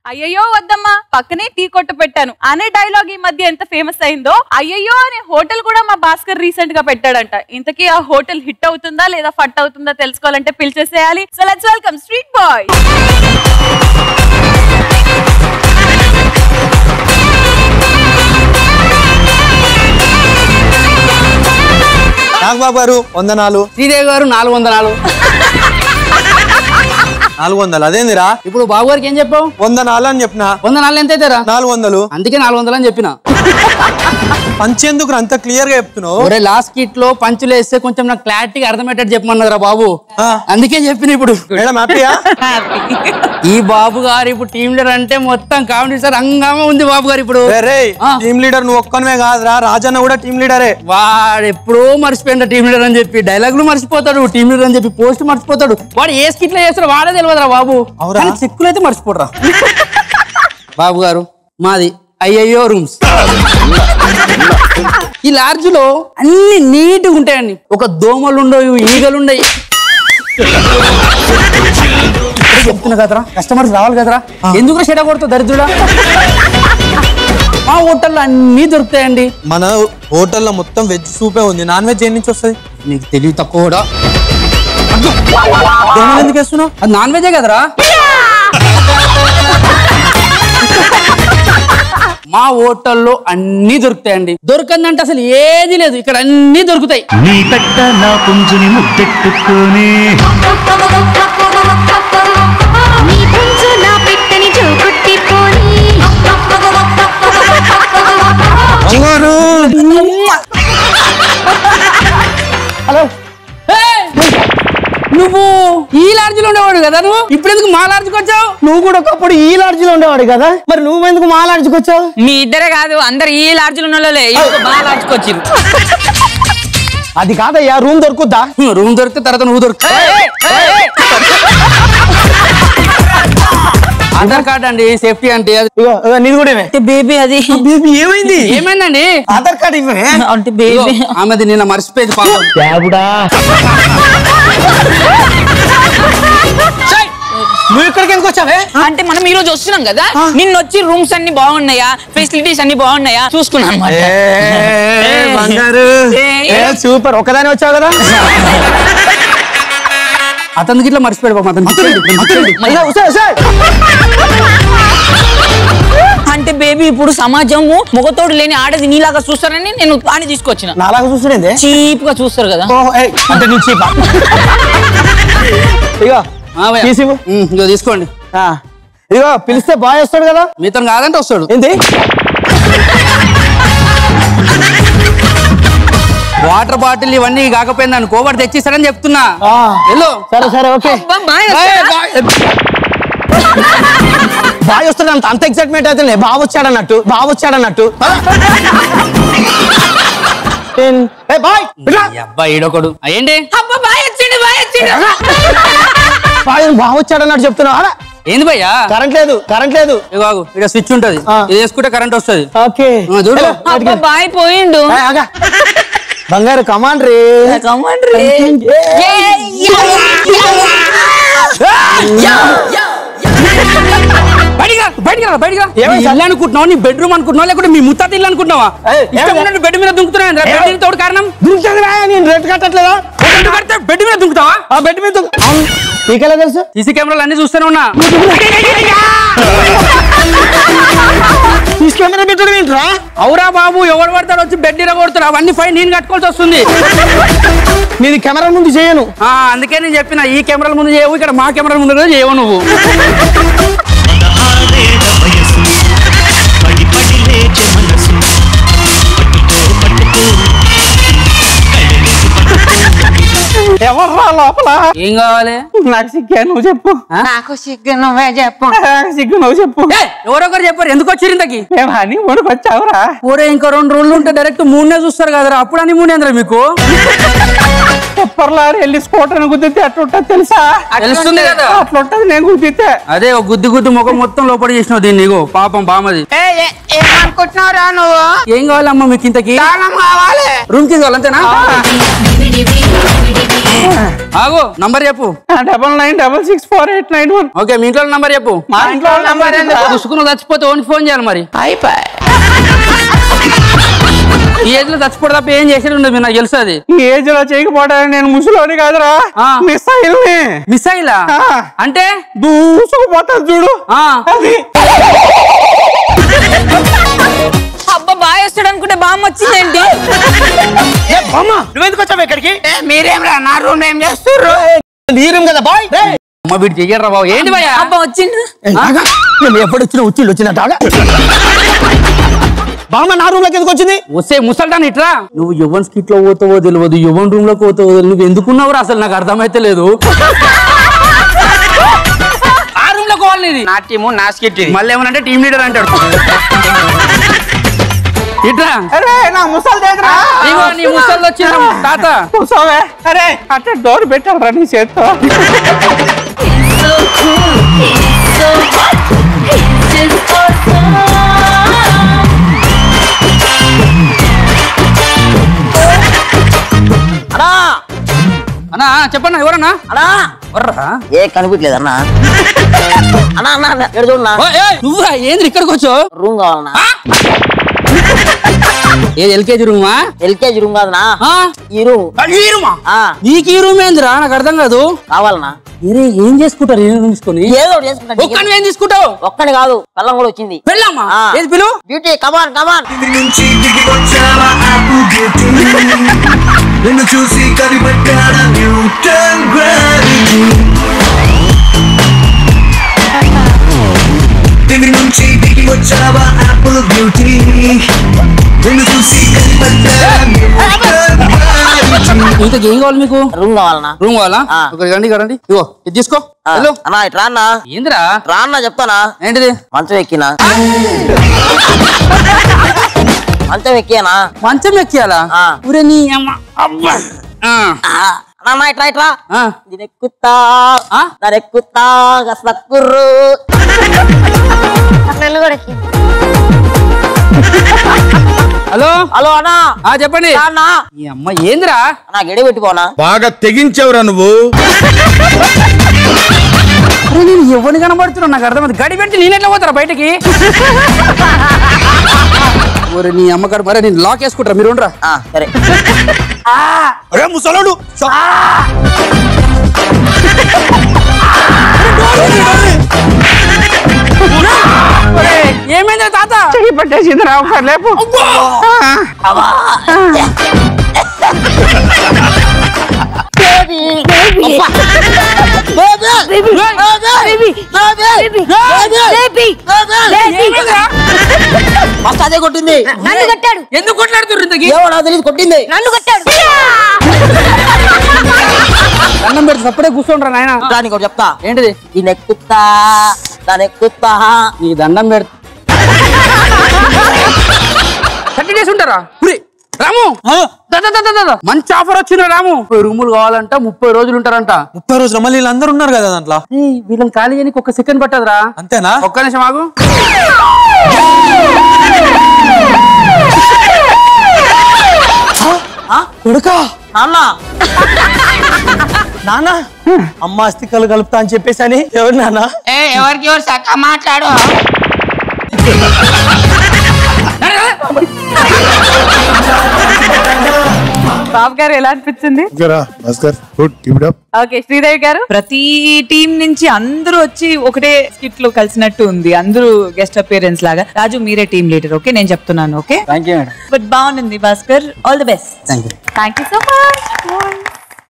అయ్యయ్యో వద్దమ్మా పక్కనే టీ కొట్టు పెట్టాను అనే డైలాగ్ ఈ మధ్య ఎంత ఫేమస్ అయిందో అయ్యయ్యో అనే హోటల్ కూడా మా భాస్కర్ రీసెంట్ గా పెట్టాడంట ఇంతకీ ఆ హోటల్ హిట్ అవుతుందా లేదా ఫట్ అవుతుందా తెలుసుకోవాలంటే పిలిచేసేయాలి so let's welcome street boy Nagababu garu వందనాలు శ్రీదేవి గారు నాలుగు వందనాలు నాలుగు వందలు అదేందిరా ఇప్పుడు బాబు గారికి ఏం చెప్పావు వందనాలు అని చెప్పిన వంద నాలుగు ఎంత అవుతారా నాలుగు వందలు అందుకే నాలుగు వందలు అని చెప్పిన పంచేందుకు అంత క్లియర్ గా చెప్తున్నావు ఒరే లాస్ట్ కిట్ లో పంచులు వేస్తే కొంచెం నాకు క్లారిటీగా అర్థమయ్యేటట్టు చెప్పమన్నదిరా బాబు ఆ. అందుకే చెప్పిన ఇప్పుడు మేడం హ్యాపీయా ఈ బాబు గారు ఇప్పుడు టీమ్ లీడర్ అంటే మొత్తం కామెడీ సార్ హంగామా ఉంది బాబు గారు ఇప్పుడు రే ఆ. టీమ్ లీడర్ నువ్వు ఒక్కనివే కాదురా రాజన్న కూడా టీమ్ లీడరే వాడు ఎప్పుడో మర్చిపోయిండు టీమ్ లీడర్ అని చెప్పి డైలాగులు మర్చిపోతాడు టీమ్ లీడర్ అని చెప్పి పోస్ట్ మర్చిపోతాడు వాడు ఏ స్కిట్ లో చేస్తాడు వాడే తెలియదురా బాబు అవురా? కానీ చెక్కులు అయితే మర్చిపోడరా బాబు గారు మాది అయ్యయ్యో రూమ్స్ ఈ లాడ్జ్ లో అన్ని నీట్ గా ఉంటాయండి ఒక దోమలు ఉండవు ఈగలు ఉండయి ఇప్పుడే చెప్తున్నా కదరా కస్టమర్స్ రావాలి కదరా ఎందుకు షెడ కొడుతావు దరిద్రుడా మా హోటల్లో అన్ని దొరుకుతాయండి మన హోటల్లో మొత్తం వెజ్ సూపే ఉంది నాన్ వెజ్ ఏం నుంచి వస్తుంది నీకు తెలివి తక్కువ కూడా దోమలు ఎందుకు వేస్తున్నావు అది నాన్ వెజే కదరా మా హోటల్లో అన్ని దొరుకుతాయండి దొరకందంటే అసలు ఏది లేదు ఇక్కడ అన్ని దొరుకుతాయి నీ పెట్ట నా పుంజుని ముద్దెట్టుకొని నీ పుంజు నా పెట్టని జోకొట్టిపోని బంగారు హలో నువ్వు ఈ లాడ్జ్ లో ఉండేవాడు కదా నువ్వు ఇప్పుడు ఎందుకు మా లాడ్జ్కి వచ్చావు నువ్వు కూడా ఒకప్పుడు ఈ లాడ్జ్ లో ఉండేవాడు కదా మరి నువ్వు ఎందుకు మా లాడ్జ్కి వచ్చావు మీ ఇద్దరే కాదు అందరు ఈ లాడ్జ్లు ఉన్న వాళ్ళే మా లాడ్జ్కి వచ్చిర్రు అది కాదయ్యా రూమ్ దొరుకుద్దా రూమ్ దొరికితే తర్వాత నువ్వు దొరుకుతా ఆధార్ కార్డ్ అండి సేఫ్టీ అంటే అది- ఇగో ఇగో నీది కూడా ఇవే. బేబీ అది బేబీ ఏమైంది ఏమైందండి ఆధార్ కార్డ్ ఇవే అంటే ఇదిగో, బేబీ ఆమెది నిన్న మర్చిపోయింది పాపం నువ్వు ఇక్కడికి ఎందుకు వచ్చావే అంటే మనం ఈ రోజు వస్తున్నాం కదా నిన్న వచ్చి రూమ్స్ అన్ని బాగున్నాయా ఫెసిలిటీస్ అన్ని బాగున్నాయా చూసుకున్నాం అనమాట ఏ, బంగారు ఏ, ఏ, సూపర్ ఒకదాని వచ్చావు కదా అతనికి ఇట్లా మర్చిపోయాడు పాపం అతనికి అయ్యో, ఉసే, ఉసే. అంటే బేబీ ఇప్పుడు సమాజము మొగతోడు లేని ఆడది నీలాగా చూస్తారని నేను అని తీసుకొచ్చిన నాలాగా చూస్తుండే చీప్ గా చూస్తారు కదా అంటే నువ్వు చీపా ఇగో ఆ, భయ్యా. తీసివ్వు. ఉమ్, ఇదిగో తీసుకోండి ఆ. ఇదిగో పిలిస్తే బాయ్ వస్తాడు కదా మీతో కాదంటే వస్తాడు ఏంటి వాటర్ బాటిల్ ఇవన్నీ కాకపోయింది అనుకో వాడు తెచ్చిస్తాడని చెప్తున్నా ఆ. వెళ్ళు సరే సరే ఓకే అబ్బా, బాయ్ వస్తాడా? బాయ్ వస్తాడు అంత అంత ఎక్సైట్మెంట్ అయితే బాగా వచ్చాడు అన్నట్టు బాగా వచ్చాడు అన్నట్టు ఏం- ఏ బాయ్ ఇట్లా. ఈ అబ్బాయి ఈడొకడు ఆ, ఏంటి అబ్బా, బాయ్ వచ్చిండు బాయ్ వచ్చిండు బాయ్ బాగా వచ్చాడు అన్నట్టు చెప్తున్నావు అలా ఏంది భయ్యా కరెంట్ లేదు కరెంట్ లేదు ఇగో ఆగు, ఇక్కడ స్విచ్ ఉంటది ఆ. ఇది వేసుకుంటే కరెంట్ వస్తది ఓకే ఆ, చూడు. ఎలా? అబ్బా బాయ్ పోయిండు ఏ, ఆగా. బంగారు కమాన్ రే కమాండ్ రే. బయటికి రా, బయటికి రా, బయటికి రా. ఏమైంది నీ సార్? ఇల్లు అనుకుంటున్నావా నీ బెడ్రూమ్ అనుకుంటున్నావా లేకుంటే మీ ముత్తాత ఇల్లు అనుకుంటున్నావా ఏయ్, ఇష్టం ఏమైంది? ఉన్నట్టు బెడ్ మీద దుంకుతున్నావు బెడ్ మీద తోడు కారణం దుంకుతుంది రా, నేను రేట్ కట్టట్లేదా బెడ్ కడితే బెడ్ మీద దుంకుతావా ఆ బెడ్ మీద దుంకు- అవును నీకెలా తెలుసు సీసీ కెమెరాలు అన్ని చూస్తూనే ఉన్నా తీసి కెమెరా పెట్టడం ఏంట్రా అవురా బాబు ఎవడు పడతాడు వచ్చి బెడ్ కొడతాడు అవన్నీ ఫైన్ నేను కట్టుకోవాల్సి వస్తుంది నీది కెమెరా ముందు చేయను ఆ, అందుకే నేను చెప్పిన ఈ కెమెరాల ముందు చేయవు ఇక్కడ మా కెమెరాల ముందు కూడా చేయవు నువ్వు పదహారేళ్ల వయసు పడి పడి లేచే మనసు పట్టుకో పట్టుకో కళ్ళెసి పట్టుకో ఎవర్రా లోపల ఏం కావాలి నాకు సిగ్గా నువ్వు చెప్పు నాకు సిగ్గు నువ్వే చెప్పు నాకు సిగ్గు నువ్వు చెప్పు ఏయ్, ఎవరొకరు చెప్పారు ఎందుకు వచ్చిరు ఇంతకి మేము హనీ మూడుకు వచ్చావురా ఊరే ఇంకా రెండు రోజులు ఉంటే డైరెక్ట్ మూడునే చూస్తారు కదరా అప్పుడు అని మూడే అందరా మీకు కుప్పర్లారు వెళ్ళి స్కూటర్ గుద్దితే అట్లుంటది తెలుసా తెలుస్తుంది కదా అట్లుంటది నేను గుద్దితే అదే ఒక గుద్ది గుద్ది ముఖం మొత్తం లోపల చేసినావు దీన్ని ఇగో పాపం బామది ఏమనుకుంటున్నారా నువ్వు ఏం కావాలమ్మా మీకు ఇంతకి తాళం కావాలి రూమ్ కి కావాలి అంతేనా ఆగు నంబర్ చెప్పు double nine double six four eight nine one okay మీ ఇంట్లో నంబర్ చెప్పు మా ఇంట్లో నంబర్ పుసుకుని చచ్చిపోతే ఓనికి ఫోన్ చేయాలి మరి అయిపోయి ఈ ఏజ్ లో చచ్చిపోతే తప్ప ఏం చేసేది ఉండదు మీరు నాకు తెలుసు అది ఈ ఏజ్ లో చేయకపోవడానికి నేను ముసలోని కాదురా ఆ. మిస్సైల్ ని మిస్ అయ్యిలా ఆ. అంటే దూసుకుపోతాడు చూడు ఆ అది అబ్బా బాగా వేస్తాడు అనుకుంటే బామ్మ వచ్చిందేంటి నువ్వెందుకు వచ్చావు ఇక్కడికి మీరేం రా నా రూమ్ ఏం చేస్తుర్రు నీరం కదా బాయ్ అమ్మ వీడు చెయ్యరా బాబు ఏంటి భయ్యా అబ్బా వచ్చిండు మేము ఎప్పుడు వచ్చినా ఉచ్చిళ్ళు వచ్చినట్టు బామ్మ నా రూమ్ లోకి ఎందుకు వచ్చింది వస్తే ముసల్టాన్ ఇట్రా నువ్వు యువన్ స్కిట్ లో పోతావో తెలియదు యువన్ రూమ్ లోకి పోతావో తెలియదు. నువ్వు ఎందుకున్నావు అసలు నాకు అర్థమైతే లేదు ఆ రూమ్ లో పోవాలి నీది. నా టీము నా స్కిట్ ఇది మళ్ళీ ఏమనంటే టీం లీడర్ అంటాడు ఇట్రా అరే నా ముసలి దగ్గర ఇగో నీ ముసళ్ళు వచ్చిన తాత కూర్చోవే అరే అట్లా డోర్ పెట్టాలరా నీ చేత్తో అన్నా అన్నా చెప్పన్నా ఎవరన్నా అన్నా ఎవర్రా ఏ కనిపించలేదు అన్నా అన్నా అన్నా అన్నా ఎక్కడ చూడన్నా ఓ, ఏయ్, నువ్వా ఏంది ఇక్కడికి వచ్చావు రూమ్ కావాలన్నా ఏది ఎల్కేజీ రూమా ఎల్కేజీ రూమ్ కాదన్నా ఆ? ఈ రూమ్ ఈ రూమా ఆ, నీకు ఈ రూమ్ ఏందిరా నాకు అర్థం కాదు కావాలన్నా మీరే ఏం చేసుకుంటారు ఏం తీసుకొని ఏదో ఒకటి చేసుకుంటా ఒక్కని ఏం తీసుకుంటావు ఒక్కని కాదు కళ్ళం కూడా వచ్చింది వెళ్ళమ్మా ఆ. ఏది పిలు బ్యూటీ కమాన్ కమాన్ నిన్ను చూసి కనిపెట్టాడ న్యూటన్ గ్రావిటీ దివి నుంచి దిగి వచ్చావా యాపిల్ బ్యూటీ నిన్ను చూసి కనిపెట్టాడ న్యూటన్ గ్రావిటీ ఇంతకు ఏం కావాలి మీకు రూమ్ కావాలన్నా రూమ్ కావాలా ఆ. ఒక రండి ఇక్కడ రండి ఇగో ఇది తీసుకో ఆ, వెళ్ళు అన్నా ఇట్రా అన్నా ఏందిరా రా అన్నా చెప్తానా ఏంటిది మంచం ఎక్కినా మంచం ఎక్కియానా మంచం ఎక్కియాలా ఆ. ఊరే నీ అమ్మ అబ్బా ఆ. ఆ, అన్నా అన్నా, ఇట్రా ఇట్రా ఆ. దీని ఎక్కుతా ఆ? దాని ఎక్కుతా సక్కుర్రు నన్ను కూడా ఎక్కి. హలో హలో అన్నా ఆ చెప్పండి రా అన్నా ఈ అమ్మ ఏందిరా అన్నా గడి పెట్టిపోనా బాగా తెగించావురా నువ్వు అరే నేను ఎవరిని కనబడుతున్నా నాకు అర్థమైంది గడి పెట్టి నేను ఎట్లా పోతారా బయటికి ఒరే నీ అమ్మగారు మరే నేను లాక్ వేసుకుంటారా మీరు ఉండరా ఆ, సరే అరే ముసలోడు ఏమైంది తాత చెయ్యి పట్టేసింది రా ఒకసారి లేపు ఫస్ట్ అదే కొట్టింది నన్ను కొట్టాడు ఎందుకు కొట్లాడుతుర్రు ఇంతకి ఏమో నాకు తెలియదు కొట్టింది నన్ను కొట్టాడు అన్నం పెడితే సప్పుడే కూర్చోండ్రా నాయన రా, నీకు ఒకటి చెప్తా ఏంటిది దీని ఎక్కుతా దాని ఎక్కుతా నీ దండం పెడతా థర్టీ డేస్ ఉంటారా ఉరి, రాము దా, దా, దా, దా, దా, దా. మంచి ఆఫర్ వచ్చిన రాము ముప్పై రూములు కావాలంట ముప్పై రోజులు ఉంటారంట ముప్పై రోజులు మళ్ళీ వీళ్ళందరూ ఉన్నారు కదా దాంట్లో ఏయ్, వీళ్ళని ఖాళీ చేయడానికి ఒక సెకండ్ పట్టదురా అంతేనా ఒక్క నిమిషం ఆగు కొడుకా నాన్న నాన్న అమ్మ అస్థికలు కలుపుతా అని చెప్పేసి అని ఎవరు నాన్న ఏ ఎవరికి ఎవరు చక్క మాట్లాడు బాబు గారు ఎలా అనిపించింది Bhaskar good keep it up okay Sridevi garu ప్రతి టీం నుంచి అందరూ వచ్చి ఒకటే స్కిట్ లో కలిసినట్టు ఉంది అందరూ గెస్ట్ అపియరెన్స్ లాగా రాజు మీరే టీం లీడర్ ఓకే నేను చెప్తున్నాను okay thank you madam but బాగుంది Bhaskar all the best thank you thank you so much